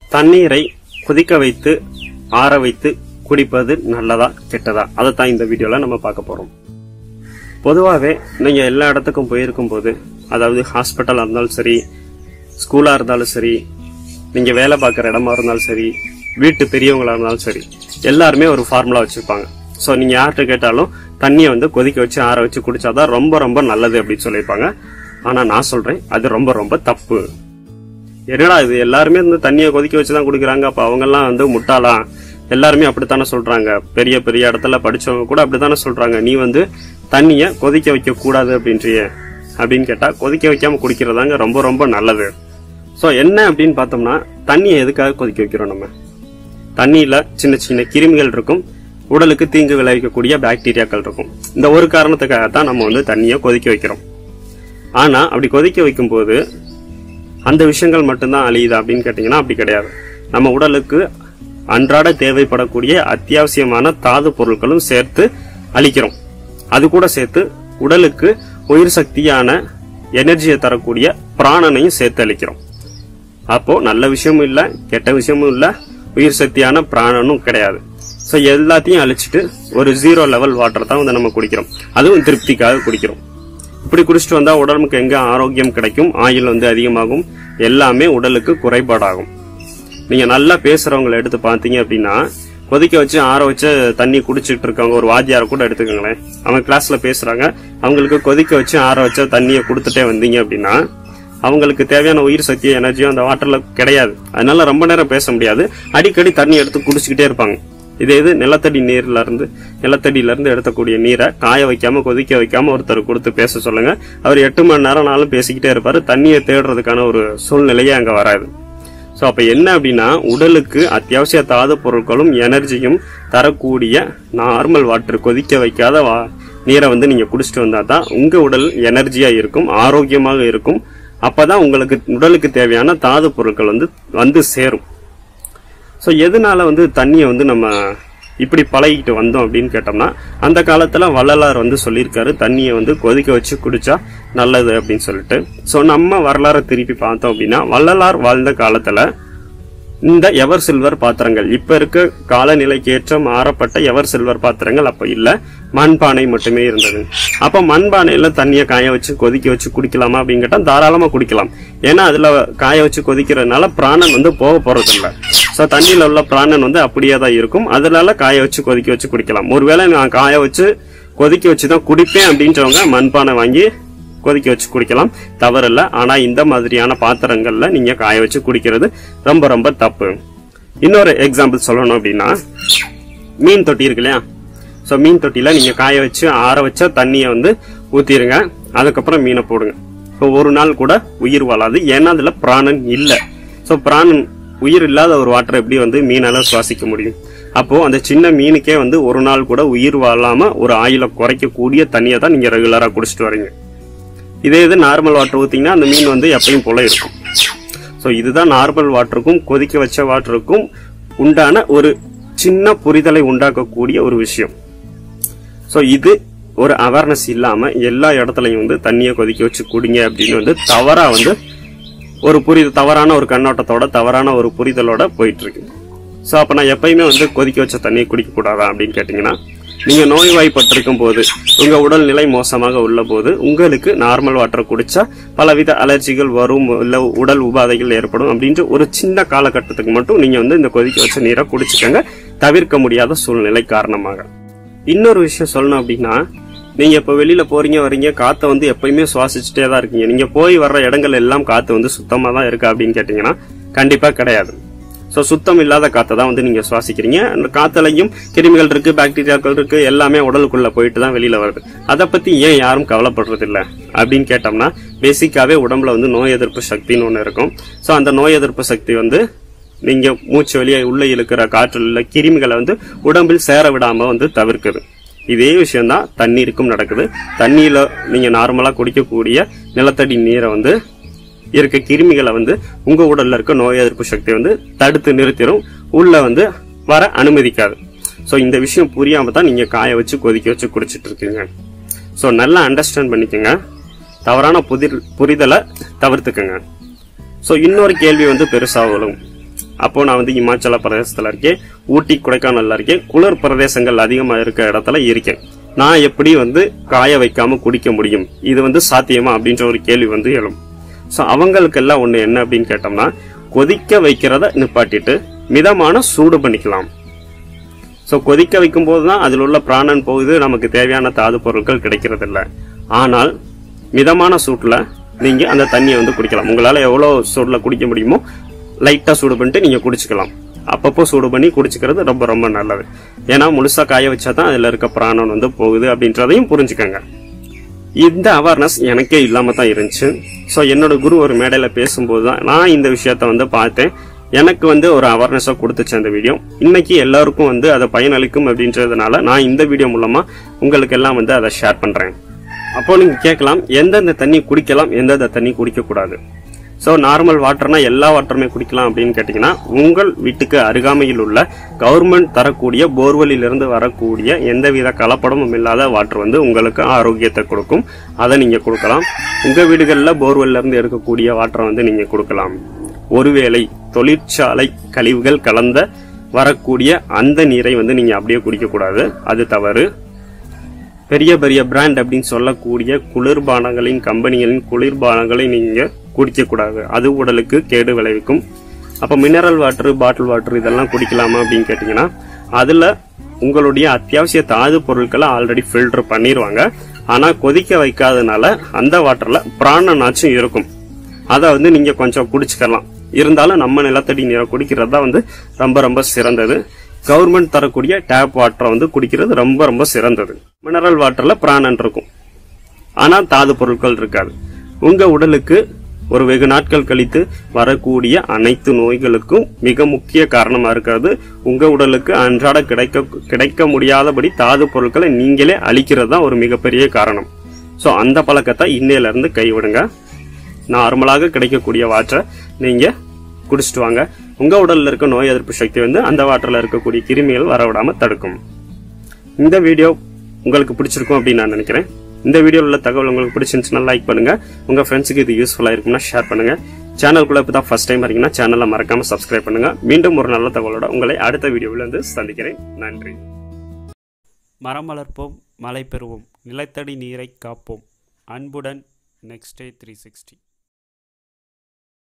தண்ணீரை கொதிக்க வைத்து ஆற வைத்து குடிப்பது நல்லதா கெட்டதா அதை தான் இந்த வீடியோல நம்ம பார்க்க போறோம் பொதுவாகவே நீங்க எல்லா இடத்துக்கும் போயிருக்கும் போது அதாவது ஹாஸ்பிட்டலா இருந்தாலும் சரி ஸ்கூலா இருந்தாலும் சரி நீங்க வேலை பார்க்குற இடமா இருந்தாலும் சரி வீட்டு பெரியவங்களா இருந்தாலும் சரி எல்லாருமே ஒரு ஃபார்முலா வச்சிருப்பாங்க ஸோ நீங்க யார்கிட்ட கேட்டாலும் தண்ணியை வந்து கொதிக்க வச்சு ஆற வச்சு குடிச்சாதான் ரொம்ப ரொம்ப நல்லது அப்படின்னு சொல்லியிருப்பாங்க ஆனா நான் சொல்றேன் அது ரொம்ப ரொம்ப தப்பு என்னடா இது எல்லாருமே இந்த தண்ணியை கொதிக்க வச்சு தான் குடிக்கிறாங்க அப்ப அவங்கெல்லாம் வந்து முட்டாளா எல்லாருமே அப்படித்தானே சொல்றாங்க பெரிய பெரிய இடத்துல படிச்சவங்க கூட அப்படித்தானே சொல்றாங்க நீ வந்து தண்ணிய கொதிக்க வைக்க கூடாது அப்படின்றிய அப்படின்னு கேட்டா கொதிக்க வைக்காம குடிக்கிறதாங்க ரொம்ப ரொம்ப நல்லது சோ என்ன அப்படின்னு பார்த்தோம்னா தண்ணியை எதுக்காக கொதிக்க வைக்கிறோம் நம்ம தண்ணியில சின்ன சின்ன கிருமிகள் இருக்கும் உடலுக்கு தீங்கு விளைவிக்கக்கூடிய பாக்டீரியாக்கள் இருக்கும் இந்த ஒரு காரணத்துக்காக தான் நம்ம வந்து தண்ணியை கொதிக்க வைக்கிறோம் ஆனா அப்படி கொதிக்க வைக்கும்போது அந்த விஷயங்கள் மட்டும்தான் அழியுதா அப்படின்னு கேட்டீங்கன்னா அப்படி கிடையாது நம்ம உடலுக்கு அன்றாட தேவைப்படக்கூடிய அத்தியாவசியமான தாது பொருட்களும் சேர்த்து அளிக்கிறோம் அது கூட சேர்த்து உடலுக்கு உயிர் சக்தியான எனர்ஜியை தரக்கூடிய பிராணனையும் சேர்த்து அளிக்கிறோம் அப்போ நல்ல விஷயமும் இல்ல கெட்ட விஷயமும் இல்ல உயிர் சக்தியான பிராணனும் கிடையாது ஸோ எல்லாத்தையும் அழிச்சிட்டு ஒரு ஜீரோ லெவல் வாட்டர் தான் வந்து நம்ம குடிக்கிறோம் அதுவும் திருப்திக்காக குடிக்கிறோம் இப்படி குடிச்சிட்டு வந்தா உடம்புக்கு எங்க ஆரோக்கியம் கிடைக்கும் ஆயுள் வந்து அதிகமாகும் எல்லாமே உடலுக்கு குறைபாடாகும் நீங்க நல்லா பேசுறவங்களை எடுத்து பார்த்தீங்க அப்படின்னா கொதிக்க வச்சு ஆற வச்சு தண்ணி குடிச்சிட்டு இருக்கவங்க ஒரு வாத்தியார கூட எடுத்துக்கோங்களேன் அவங்க கிளாஸ்ல பேசுறாங்க அவங்களுக்கு கொதிக்க வச்சு ஆற வச்ச தண்ணியை கொடுத்துட்டே வந்தீங்க அப்படின்னா அவங்களுக்கு தேவையான உயிர் சக்தி எனர்ஜியும் அந்த வாட்டர்ல கிடையாது அதனால ரொம்ப நேரம் பேச முடியாது அடிக்கடி தண்ணி எடுத்து குடிச்சுக்கிட்டே இருப்பாங்க இதே இது நிலத்தடி நீர்ல இருந்து நிலத்தடியில இருந்து எடுக்கக்கூடிய நீரை காய வைக்காம கொதிக்க வைக்காம ஒருத்தர் கொடுத்து பேச சொல்லுங்க அவர் எட்டு மணி நேரம் நாளும் பேசிக்கிட்டே இருப்பாரு தண்ணியை தேடுறதுக்கான ஒரு சூழ்நிலையே அங்க வராது ஸோ அப்ப என்ன அப்படின்னா உடலுக்கு அத்தியாவசிய தாது பொருட்களும் எனர்ஜியும் தரக்கூடிய நார்மல் வாட்டர் கொதிக்க வைக்காத வா நீரை வந்து நீங்க குடிச்சிட்டு வந்தா தான் உங்க உடல் எனர்ஜியா இருக்கும் ஆரோக்கியமாக இருக்கும் அப்பதான் உங்களுக்கு உடலுக்கு தேவையான தாது பொருட்கள் வந்து வந்து சேரும் ஸோ எதனால வந்து தண்ணியை வந்து நம்ம இப்படி பழகிட்டு வந்தோம் அப்படின்னு கேட்டோம்னா அந்த காலத்துல வள்ளலார் வந்து சொல்லியிருக்காரு தண்ணியை வந்து கொதிக்க வச்சு குடிச்சா நல்லது அப்படின்னு சொல்லிட்டு ஸோ நம்ம வரலாறை திருப்பி பார்த்தோம் அப்படின்னா வள்ளலார் வாழ்ந்த காலத்துல இந்த எவர் சில்வர் பாத்திரங்கள் இப்ப இருக்க காலநிலைக்கு ஏற்ற மாறப்பட்ட எவர் சில்வர் பாத்திரங்கள் அப்ப இல்ல மண்பானை மட்டுமே இருந்தது அப்ப மண்பானையில தண்ணியை காய வச்சு கொதிக்க வச்சு குடிக்கலாமா அப்படின்னு கேட்டா தாராளமா குடிக்கலாம் ஏன்னா அதுல காய வச்சு கொதிக்கிறதுனால பிராணன் வந்து போக போறது இல்ல சோ தண்ணியில உள்ள பிராணன் வந்து அப்படியே தான் இருக்கும் அதனால காய வச்சு கொதிக்க வச்சு குடிக்கலாம் ஒருவேளை நான் காய வச்சு கொதிக்க வச்சு தான் குடிப்பேன் அப்படின்றவங்க மண்பானை வாங்கி கொதிக்க வச்சு குடிக்கலாம் தவறில்ல ஆனா இந்த மாதிரியான பாத்திரங்கள்ல நீங்க காய வச்சு குடிக்கிறது ரொம்ப ரொம்ப தப்பு இன்னொரு எக்ஸாம்பிள் சொல்லணும் அப்படின்னா மீன் தொட்டி இருக்கு இல்லையா ஸோ மீன் தொட்டியில நீங்க காய வச்சு ஆற வச்ச தண்ணியை வந்து ஊத்திருங்க அதுக்கப்புறம் மீனை போடுங்க ஸோ ஒரு நாள் கூட உயிர் வாழாது ஏன்னா அதுல பிராணன் இல்லை ஸோ பிராணன் உயிர் இல்லாத ஒரு வாட்டரை எப்படி வந்து மீனால சுவாசிக்க முடியும் அப்போ அந்த சின்ன மீனுக்கே வந்து ஒரு நாள் கூட உயிர் வாழாம ஒரு ஆயில குறைக்கக்கூடிய தண்ணியை தான் நீங்க ரெகுலரா குடிச்சிட்டு வரீங்க இதே இது நார்மல் வாட்டர் ஊத்திங்கன்னா அந்த மீன் வந்து எப்பயும் போல இருக்கும் ஸோ இதுதான் நார்மல் வாட்டருக்கும் கொதிக்க வச்ச வாட்டருக்கும் உண்டான ஒரு சின்ன புரிதலை உண்டாக்கக்கூடிய ஒரு விஷயம் ஸோ இது ஒரு அவேர்னஸ் இல்லாம எல்லா இடத்துலையும் வந்து தண்ணியை கொதிக்க வச்சு குடிங்க அப்படின்னு வந்து தவறா வந்து ஒரு புரிதல் தவறான ஒரு கண்ணோட்டத்தோட தவறான ஒரு புரிதலோட போயிட்டு இருக்கு ஸோ அப்போ நான் எப்பயுமே வந்து கொதிக்க வச்ச தண்ணியை குடிக்க கூடாதா அப்படின்னு கேட்டிங்கன்னா நீங்க நோய்வாய்ப்பட்டிருக்கும் போது உங்க உடல்நிலை மோசமாக உள்ள போது உங்களுக்கு நார்மல் வாட்டர் குடிச்சா பலவித அலர்ஜிகள் வரும் இல்ல உடல் உபாதைகள் ஏற்படும் அப்படின்ற ஒரு சின்ன காலகட்டத்துக்கு மட்டும் நீங்க வந்து இந்த கொதிக்க வச்ச நீரை குடிச்சுக்கோங்க தவிர்க்க முடியாத சூழ்நிலை காரணமாக இன்னொரு விஷயம் சொல்லணும் அப்படின்னா நீங்க இப்ப வெளியில போறீங்க வரீங்க காத்த வந்து எப்பயுமே சுவாசிச்சுட்டே தான் இருக்கீங்க நீங்க போய் வர்ற இடங்கள் எல்லாம் காத்து வந்து சுத்தமா தான் இருக்கா அப்படின்னு கேட்டீங்கன்னா கண்டிப்பா கிடையாது ஸோ சுத்தம் இல்லாத காத்தை தான் வந்து நீங்க சுவாசிக்கிறீங்க அந்த காத்துலையும் கிருமிகள் இருக்கு பாக்டீரியாக்கள் இருக்கு எல்லாமே உடலுக்குள்ள போயிட்டு தான் வெளியில வருது அதை பத்தி ஏன் யாரும் கவலைப்படுறது இல்ல அப்படின்னு கேட்டோம்னா பேசிக்காவே உடம்புல வந்து நோய் எதிர்ப்பு சக்தின்னு ஒன்று இருக்கும் ஸோ அந்த நோய் எதிர்ப்பு சக்தி வந்து நீங்க மூச்சு வெளியே உள்ள இழுக்கிற காற்றில் உள்ள கிருமிகளை வந்து உடம்பில் சேர விடாம வந்து தவிர்க்குது இதே விஷயம் தான் தண்ணீருக்கும் நடக்குது தண்ணியில நீங்க நார்மலா குடிக்கக்கூடிய நிலத்தடி நீரை வந்து இருக்க கிருமிகளை வந்து உங்க உடல்ல இருக்க நோய் எதிர்ப்பு சக்தியை வந்து தடுத்து நிறுத்திடும் உள்ள வந்து வர அனுமதிக்காது ஸோ இந்த விஷயம் புரியாம தான் நீங்க காய வச்சு கொதிக்க வச்சு குடிச்சிட்டு இருக்கீங்க ஸோ நல்லா அண்டர்ஸ்டாண்ட் பண்ணிக்கோங்க தவறான புதிர் புரிதலை தவிர்த்துக்கங்க ஸோ இன்னொரு கேள்வி வந்து பெருசா வரும் அப்போ நான் வந்து இமாச்சல பிரதேசத்துல இருக்கேன் ஊட்டி கொடைக்கானல்ல இருக்கேன் குளிர் பிரதேசங்கள் அதிகமா இருக்க இடத்துல இருக்கேன் நான் எப்படி வந்து காய வைக்காம குடிக்க முடியும் இது வந்து சாத்தியமா அப்படின்ற ஒரு கேள்வி வந்து எழும் ஸோ அவங்களுக்கெல்லாம் ஒன்று என்ன அப்படின்னு கேட்டோம்னா கொதிக்க வைக்கிறத நிப்பாட்டிட்டு மிதமான சூடு பண்ணிக்கலாம் ஸோ கொதிக்க வைக்கும் போது தான் அதில் உள்ள பிராணன் போகுது நமக்கு தேவையான தாது பொருட்கள் கிடைக்கிறதில்ல ஆனால் மிதமான சூட்டில் நீங்கள் அந்த தண்ணியை வந்து குடிக்கலாம் உங்களால் எவ்வளோ சூடில் குடிக்க முடியுமோ லைட்டாக சூடு பண்ணிட்டு நீங்கள் குடிச்சுக்கலாம் அப்பப்போ சூடு பண்ணி குடிச்சுக்கிறது ரொம்ப ரொம்ப நல்லது ஏன்னா முழுசாக காய வச்சா தான் அதில் இருக்க பிராணன் வந்து போகுது அப்படின்றதையும் புரிஞ்சுக்கோங்க இந்த அவேர்னஸ் எனக்கே இல்லாம தான் இருந்துச்சு ஸோ என்னோட குரு ஒரு மேடையில் பேசும்போது தான் நான் இந்த விஷயத்த வந்து பார்த்தேன் எனக்கு வந்து ஒரு அவேர்னஸை கொடுத்துச்சு அந்த வீடியோ இன்னைக்கு எல்லாருக்கும் வந்து அதை பயனளிக்கும் அப்படின்றதுனால நான் இந்த வீடியோ மூலமா உங்களுக்கு எல்லாம் வந்து அதை ஷேர் பண்றேன் அப்போ நீங்க கேட்கலாம் எந்தெந்த தண்ணி குடிக்கலாம் எந்தெந்த தண்ணி குடிக்க கூடாது ஸோ நார்மல் வாட்டர்னா எல்லா வாட்டருமே குடிக்கலாம் அப்படின்னு கேட்டிங்கன்னா உங்கள் வீட்டுக்கு அருகாமையில் உள்ள கவர்மெண்ட் தரக்கூடிய போர்வெல்லில் இருந்து வரக்கூடிய எந்தவித கலப்படமும் இல்லாத வாட்டர் வந்து உங்களுக்கு ஆரோக்கியத்தை கொடுக்கும் அதை நீங்க கொடுக்கலாம் உங்க வீடுகளில் போர்வெல்ல இருந்து எடுக்கக்கூடிய வாட்டரை வந்து நீங்க கொடுக்கலாம் ஒருவேளை தொழிற்சாலை கழிவுகள் கலந்த வரக்கூடிய அந்த நீரை வந்து நீங்க அப்படியே குடிக்க கூடாது அது தவறு பெரிய பெரிய பிராண்ட் அப்படின்னு சொல்லக்கூடிய குளிர்பானங்களின் கம்பெனிகளின் குளிர்பானங்களை நீங்க குடிக்க கூடாது அது உடலுக்கு கேடு விளைவிக்கும் அப்ப மினரல் வாட்டர் பாட்டில் வாட்டர் இதெல்லாம் குடிக்கலாமா அப்படின்னு கேட்டீங்கன்னா அதுல உங்களுடைய அத்தியாவசிய தாது பொருட்களை ஆல்ரெடி ஃபில்டர் பண்ணிடுவாங்க ஆனா கொதிக்க வைக்காதனால அந்த வாட்டர்ல பிராணனாச்சும் இருக்கும் அதை வந்து நீங்க கொஞ்சம் குடிச்சுக்கலாம் இருந்தாலும் நம்ம நிலத்தடி நீரை குடிக்கிறது தான் வந்து ரொம்ப ரொம்ப சிறந்தது கவர்மெண்ட் தரக்கூடிய டேப் வாட்டரை வந்து குடிக்கிறது ரொம்ப ரொம்ப சிறந்தது மினரல் வாட்டர்ல பிராணன் இருக்கும் ஆனா தாது பொருட்கள் இருக்காது உங்க உடலுக்கு ஒரு வெகு நாட்கள் கழித்து வரக்கூடிய அனைத்து நோய்களுக்கும் மிக முக்கிய காரணமா இருக்கிறது உங்க உடலுக்கு அன்றாட கிடைக்க கிடைக்க முடியாதபடி தாது பொருட்களை நீங்களே அழிக்கிறது தான் ஒரு மிகப்பெரிய காரணம் ஸோ அந்த பழக்கத்தை இன்னையில இருந்து கைவிடுங்க நார்மலாக கிடைக்கக்கூடிய வாட்டரை நீங்க குடிச்சிட்டு வாங்க உங்க உடல்ல இருக்க நோய் எதிர்ப்பு சக்தி வந்து அந்த வாட்டர்ல இருக்கக்கூடிய கிருமிகள் வரவிடாம தடுக்கும் இந்த வீடியோ உங்களுக்கு பிடிச்சிருக்கும் அப்படின்னு நான் நினைக்கிறேன் இந்த வீடியோவில் உள்ள தகவல் உங்களுக்கு பிடிச்சிருந்துச்சுன்னா லைக் பண்ணுங்க உங்க ஃப்ரெண்ட்ஸுக்கு இது யூஸ்ஃபுல்லா இருக்கும்னா ஷேர் பண்ணுங்க சேனலுக்குள்ள இப்போ தான் ஃபர்ஸ்ட் டைம் வரீங்கன்னா சேனலை மறக்காம சப்ஸ்கிரைப் பண்ணுங்க மீண்டும் ஒரு நல்ல தகவலோட உங்களை அடுத்த வீடியோவில் வந்து சந்திக்கிறேன் நன்றி மரம் வளர்ப்போம் மழை பெறுவோம் நிலத்தடி நீரை காப்போம் அன்புடன் நெக்ஸ்ட் டே த்ரீ சிக்ஸ்டி